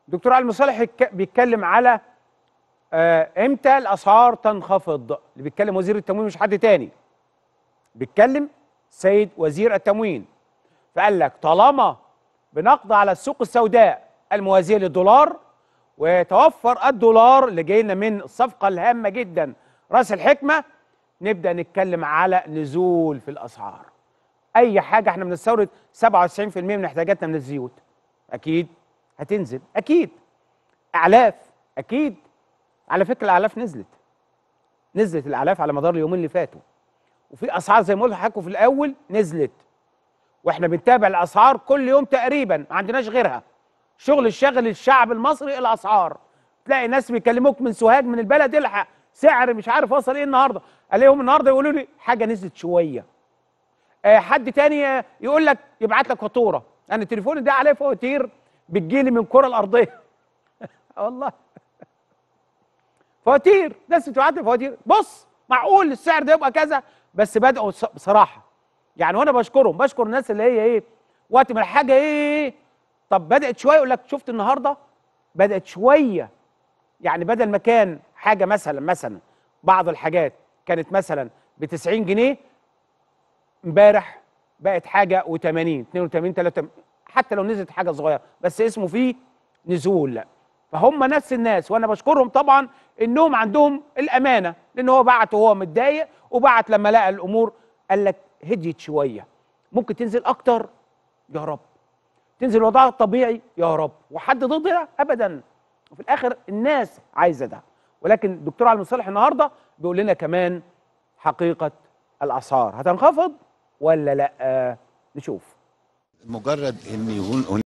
دكتور علي مصالح يك- بيتكلم على آه، امتى الاسعار تنخفض اللي بيتكلم وزير التموين مش حد تاني بيتكلم سيد وزير التموين فقال لك طالما بنقضي على السوق السوداء الموازيه للدولار ويتوفر الدولار اللي جاي لنا من الصفقه الهامه جدا راس الحكمه نبدا نتكلم على نزول في الاسعار اي حاجه احنا بنستورد 97% من احتياجاتنا من الزيوت اكيد هتنزل اكيد اعلاف اكيد على فكره الاعلاف نزلت نزلت الاعلاف على مدار اليومين اللي فاتوا وفي اسعار زي ما قلت لحضراتكم في الاول نزلت واحنا بنتابع الاسعار كل يوم تقريبا ما عندناش غيرها شغل الشغل الشعب المصري الاسعار تلاقي ناس بيكلموك من سوهاج من البلد الحق سعر مش عارف وصل ايه النهارده الاقيهم النهارده يقولوا لي حاجه نزلت شويه آه، حد تاني آه، يقول لك يبعت لك فاتوره انا تليفوني ده عليه فواتير بتجيلي من الكره الارضيه آه والله فواتير ناس بتبعت لي فواتير بص معقول السعر ده يبقى كذا بس بدأوا ص- بصراحه يعني وانا بشكرهم بشكر الناس اللي هي ايه وقت ما الحاجه ايه طب بدأت شويه يقول لك شفت النهارده بدأت شويه يعني بدل ما كان حاجه مثلا مثلا بعض الحاجات كانت مثلا ب 90 جنيه امبارح بقت حاجه و80 82 83 حتى لو نزلت حاجه صغيره بس اسمه فيه نزول فهم نفس الناس وانا بشكرهم طبعا انهم عندهم الامانه لان هو بعت وهو متضايق وبعت لما لقى الامور قال لك هديت شويه ممكن تنزل اكتر يا رب تنزل وضعها الطبيعي يا رب وحد ضد ده ابدا وفي الاخر الناس عايزه ده ولكن الدكتور علي مصالح النهارده بيقول لنا كمان حقيقه الاسعار هتنخفض ولا لا نشوف مجرد ان يكون